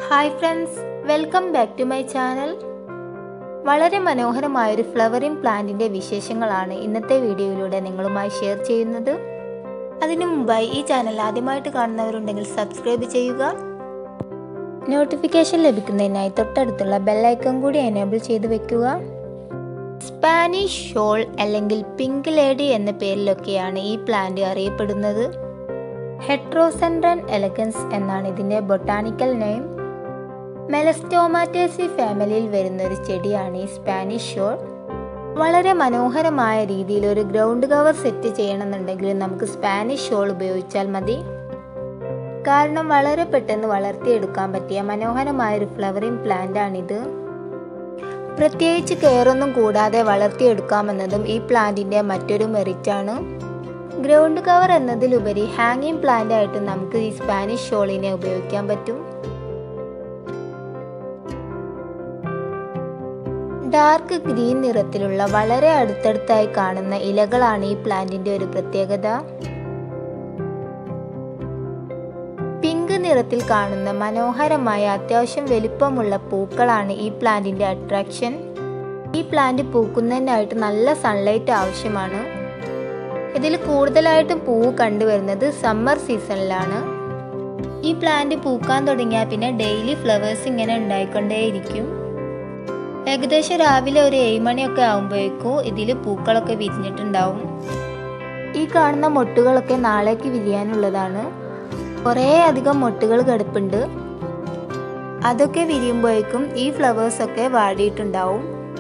hi friends welcome back to my channel വളരെ മനോഹരമായൊരു flowering പ്ലാന്റിൻ്റെ വിശേഷങ്ങളാണ് ഇന്നത്തെ വീഡിയോയിലൂടെ നിങ്ങളുമായി ഷെയർ ചെയ്യുന്നത് അതിനു മുമ്പായി ഈ ചാനൽ ആദ്യമായിട്ട് കാണുന്നവരുണ്ടെങ്കിൽ സബ്സ്ക്രൈബ് ചെയ്യുക നോട്ടിഫിക്കേഷൻ ലഭിക്കുന്നതിനായി തൊട്ടടുത്തുള്ള ബെല്ലൈക്കൺ കൂടി എനേബിൾ ചെയ്ത് വെക്കുക സ്പാനിഷ് ഷോൾ അല്ലെങ്കിൽ പിങ്ക് ലേഡി എന്ന പേരിലൊക്കെയാണ് ഈ പ്ലാന്റ് അറിയപ്പെടുന്നത് ഹെട്രോസെൻഡ്രൻ എലഗൻസ് എന്നാണ് ഇതിൻ്റെ ബൊട്ടാണിക്കൽ നെയിം മെലസ്റ്റോമാറ്റേസി ഫാമിലിയിൽ വരുന്ന ഒരു ചെടിയാണ് ഈ സ്പാനിഷ് ഷോൾ വളരെ മനോഹരമായ രീതിയിൽ ഒരു ഗ്രൗണ്ട് കവർ സെറ്റ് ചെയ്യണമെന്നുണ്ടെങ്കിൽ നമുക്ക് സ്പാനിഷ് ഷോൾ ഉപയോഗിച്ചാൽ മതി കാരണം വളരെ പെട്ടെന്ന് വളർത്തിയെടുക്കാൻ പറ്റിയ മനോഹരമായ ഒരു ഫ്ലവറിംഗ് പ്ലാന്റ് ആണിത് പ്രത്യേകിച്ച് കെയറൊന്നും കൂടാതെ വളർത്തിയെടുക്കാമെന്നതും ഈ പ്ലാന്റിൻ്റെ മറ്റൊരു മെറിറ്റാണ് ഗ്രൗണ്ട് കവർ എന്നതിലുപരി ഹാങ്ങിങ് പ്ലാന്റ് ആയിട്ട് നമുക്ക് ഈ സ്പാനിഷ് ഷോളിനെ ഉപയോഗിക്കാൻ പറ്റും ഡാർക്ക് ഗ്രീൻ നിറത്തിലുള്ള വളരെ അടുത്തടുത്തായി കാണുന്ന ഇലകളാണ് ഈ പ്ലാന്റിന്റെ ഒരു പ്രത്യേകത പിങ്ക് നിറത്തിൽ കാണുന്ന മനോഹരമായ അത്യാവശ്യം വലിപ്പമുള്ള പൂക്കളാണ് ഈ പ്ലാന്റിന്റെ അട്രാക്ഷൻ ഈ പ്ലാന്റ് പൂക്കുന്നതിനായിട്ട് നല്ല സൺലൈറ്റ് ആവശ്യമാണ് ഇതിൽ കൂടുതലായിട്ടും പൂവ് കണ്ടുവരുന്നത് സമ്മർ സീസണിലാണ് ഈ പ്ലാന്റ് പൂക്കാൻ തുടങ്ങിയാൽ പിന്നെ ഡെയിലി ഫ്ലവേഴ്സ് ഇങ്ങനെ ഉണ്ടായിക്കൊണ്ടേയിരിക്കും ഏകദേശം രാവിലെ ഒരു ഏഴ് മണിയൊക്കെ ആകുമ്പോഴേക്കും ഇതിൽ പൂക്കളൊക്കെ വിരിഞ്ഞിട്ടുണ്ടാവും ഈ കാണുന്ന മൊട്ടുകളൊക്കെ നാളേക്ക് വിരിയാനുള്ളതാണ് കുറേ അധികം മൊട്ടുകൾ കിടപ്പുണ്ട് അതൊക്കെ വിരിയുമ്പോഴേക്കും ഈ ഫ്ലവേഴ്സ് ഒക്കെ വാടിയിട്ടുണ്ടാവും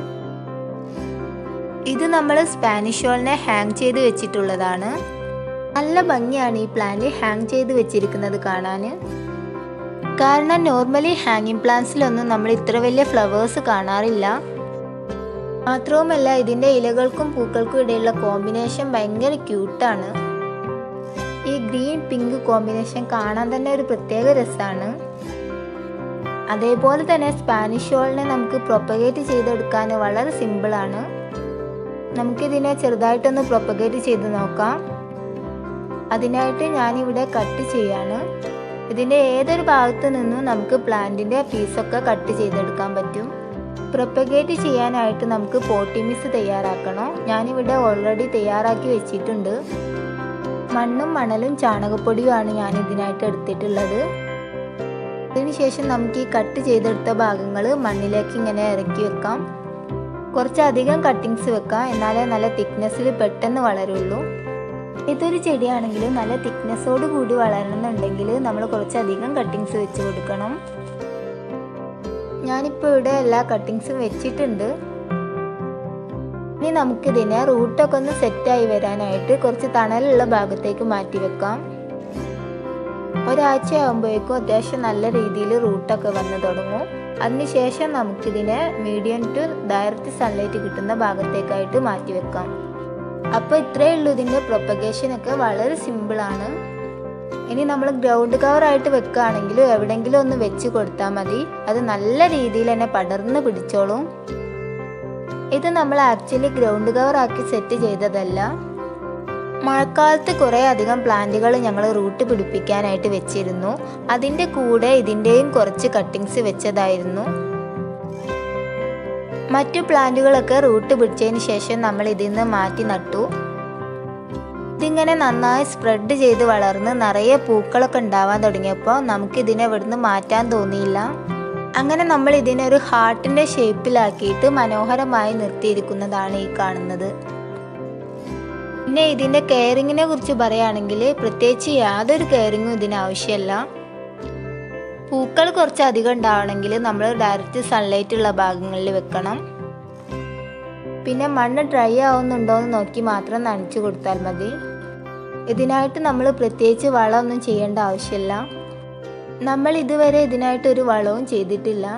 ഇത് നമ്മൾ സ്പാനിഷ് ഷോളിനെ ഹാങ് ചെയ്ത് വെച്ചിട്ടുള്ളതാണ് നല്ല ഭംഗിയാണ് ഈ പ്ലാന്റ് ഹാങ് ചെയ്ത് വെച്ചിരിക്കുന്നത് കാണാൻ കാരണം നോർമലി ഹാങ്ങിങ് പ്ലാന്റ്സിലൊന്നും നമ്മൾ ഇത്ര വലിയ ഫ്ലവേഴ്സ് കാണാറില്ല മാത്രവുമല്ല ഇതിൻ്റെ ഇലകൾക്കും പൂക്കൾക്കും ഇടയിലുള്ള കോമ്പിനേഷൻ ഭയങ്കര ക്യൂട്ടാണ് ഈ ഗ്രീൻ പിങ്ക് കോമ്പിനേഷൻ കാണാൻ തന്നെ ഒരു പ്രത്യേക രസമാണ് അതേപോലെ തന്നെ സ്പാനിഷ് ഷോളിനെ നമുക്ക് പ്രൊപ്പഗേറ്റ് ചെയ്തെടുക്കാൻ വളരെ സിമ്പിളാണ് നമുക്കിതിനെ ചെറുതായിട്ടൊന്ന് പ്രൊപ്പഗേറ്റ് ചെയ്ത് നോക്കാം അതിനായിട്ട് ഞാനിവിടെ കട്ട് ചെയ്യാണ് ഇതിൻ്റെ ഏതൊരു ഭാഗത്ത് നിന്നും നമുക്ക് പ്ലാന്റിൻ്റെ പീസൊക്കെ കട്ട് ചെയ്തെടുക്കാൻ പറ്റും പ്രൊപ്പഗേറ്റ് ചെയ്യാനായിട്ട് നമുക്ക് പോട്ടിമിസ് തയ്യാറാക്കണം ഞാനിവിടെ ഓൾറെഡി തയ്യാറാക്കി വെച്ചിട്ടുണ്ട് മണ്ണും മണലും ചാണകപ്പൊടിയുമാണ് ഞാൻ ഇതിനായിട്ട് എടുത്തിട്ടുള്ളത് അതിനുശേഷം നമുക്ക് ഈ കട്ട് ചെയ്തെടുത്ത ഭാഗങ്ങൾ മണ്ണിലേക്ക് ഇങ്ങനെ ഇറക്കി വെക്കാം കുറച്ചധികം കട്ടിങ്സ് വെക്കാം എന്നാലേ നല്ല തിക്നെസ്സിൽ പെട്ടെന്ന് വളരുള്ളൂ ഇതൊരു ചെടിയാണെങ്കിലും നല്ല തിക്നെസ്സോട് കൂടി വളരണമെന്നുണ്ടെങ്കിൽ നമ്മൾ കുറച്ചധികം കട്ടിങ്സ് വെച്ച് കൊടുക്കണം ഞാനിപ്പോൾ ഇവിടെ എല്ലാ കട്ടിങ്സും വെച്ചിട്ടുണ്ട് ഇനി നമുക്കിതിനെ റൂട്ടൊക്കെ ഒന്ന് സെറ്റായി വരാനായിട്ട് കുറച്ച് തണലുള്ള ഭാഗത്തേക്ക് മാറ്റി വെക്കാം ഒരാഴ്ച ആകുമ്പോഴേക്കും അത്യാവശ്യം നല്ല രീതിയിൽ റൂട്ടൊക്കെ വന്ന് തുടങ്ങും അതിനുശേഷം നമുക്കിതിനെ മീഡിയം ടു ഡയറക്റ്റ് സൺലൈറ്റ് കിട്ടുന്ന ഭാഗത്തേക്കായിട്ട് മാറ്റി വെക്കാം അപ്പോൾ ഇത്രയേ ഉള്ളൂ ഇതിൻ്റെ പ്രൊപ്പഗേഷനൊക്കെ വളരെ സിമ്പിളാണ് ഇനി നമ്മൾ ഗ്രൗണ്ട് കവറായിട്ട് വെക്കുകയാണെങ്കിലും എവിടെയെങ്കിലും ഒന്ന് വെച്ച് കൊടുത്താൽ മതി അത് നല്ല രീതിയിൽ തന്നെ പടർന്ന് പിടിച്ചോളും ഇത് നമ്മൾ ആക്ച്വലി ഗ്രൗണ്ട് കവർ ആക്കി സെറ്റ് ചെയ്തതല്ല മഴക്കാലത്ത് കുറേ അധികം പ്ലാന്റുകൾ ഞങ്ങൾ റൂട്ട് പിടിപ്പിക്കാനായിട്ട് വെച്ചിരുന്നു അതിൻ്റെ കൂടെ ഇതിൻ്റെയും കുറച്ച് കട്ടിങ്സ് വെച്ചതായിരുന്നു മറ്റു പ്ലാന്റുകളൊക്കെ റൂട്ട് പിടിച്ചതിന് ശേഷം നമ്മൾ ഇതിൽ നിന്ന് മാറ്റി നട്ടു ഇതിങ്ങനെ നന്നായി സ്പ്രെഡ് ചെയ്ത് വളർന്ന് നിറയെ പൂക്കളൊക്കെ ഉണ്ടാവാൻ തുടങ്ങിയപ്പോൾ നമുക്കിതിനെ ഇവിടുന്ന് മാറ്റാൻ തോന്നിയില്ല അങ്ങനെ നമ്മൾ ഇതിനെ ഒരു ഹാർട്ടിൻ്റെ ഷേപ്പിലാക്കിയിട്ട് മനോഹരമായി നിർത്തിയിരിക്കുന്നതാണ് ഈ കാണുന്നത് പിന്നെ ഇതിൻ്റെ കെയറിങ്ങിനെ കുറിച്ച് പറയുകയാണെങ്കിൽ പ്രത്യേകിച്ച് യാതൊരു കെയറിങ്ങും ഇതിന് ആവശ്യമല്ല പൂക്കൾ കുറച്ച് അധികം ഉണ്ടാവണമെങ്കിൽ നമ്മൾ ഡയറക്റ്റ് സൺലൈറ്റ് ഉള്ള ഭാഗങ്ങളിൽ വെക്കണം പിന്നെ മണ്ണ് ഡ്രൈ ആവുന്നുണ്ടോ എന്ന് നോക്കി മാത്രം നനച്ചു കൊടുത്താൽ മതി ഇതിനായിട്ട് നമ്മൾ പ്രത്യേകിച്ച് വളമൊന്നും ചെയ്യേണ്ട ആവശ്യമില്ല നമ്മൾ ഇതുവരെ ഇതിനായിട്ട് ഒരു വളവും ചെയ്തിട്ടില്ല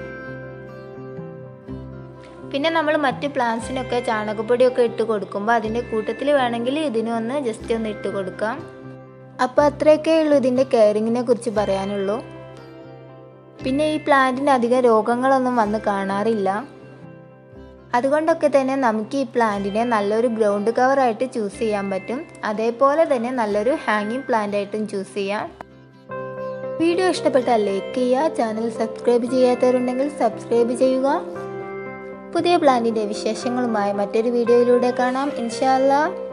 പിന്നെ നമ്മൾ മറ്റ് പ്ലാന്റ്സിനൊക്കെ ചാണകപ്പൊടിയൊക്കെ ഇട്ട് കൊടുക്കുമ്പോൾ അതിൻ്റെ കൂട്ടത്തിൽ വേണമെങ്കിൽ ഇതിനൊന്ന് ജസ്റ്റ് ഒന്ന് ഇട്ട് കൊടുക്കാം അപ്പോൾ അത്രയൊക്കെ ഉള്ളൂ ഇതിൻ്റെ കെയറിങ്ങിനെ കുറിച്ച് പറയാനുള്ളൂ പിന്നെ ഈ പ്ലാന്റിന് അധികം രോഗങ്ങളൊന്നും വന്ന് കാണാറില്ല അതുകൊണ്ടൊക്കെ തന്നെ നമുക്ക് ഈ പ്ലാന്റിനെ നല്ലൊരു ഗ്രൗണ്ട് കവറായിട്ട് ചൂസ് ചെയ്യാൻ പറ്റും അതേപോലെ തന്നെ നല്ലൊരു ഹാങ്ങിങ് പ്ലാന്റ് ആയിട്ടും ചൂസ് ചെയ്യാം വീഡിയോ ഇഷ്ടപ്പെട്ടാൽ ലൈക്ക് ചെയ്യുക ചാനൽ സബ്സ്ക്രൈബ് ചെയ്യാത്തവരുണ്ടെങ്കിൽ സബ്സ്ക്രൈബ് ചെയ്യുക പുതിയ പ്ലാന്റിൻ്റെ വിശേഷങ്ങളുമായി മറ്റൊരു വീഡിയോയിലൂടെ കാണാം ഇൻഷാല്ലാ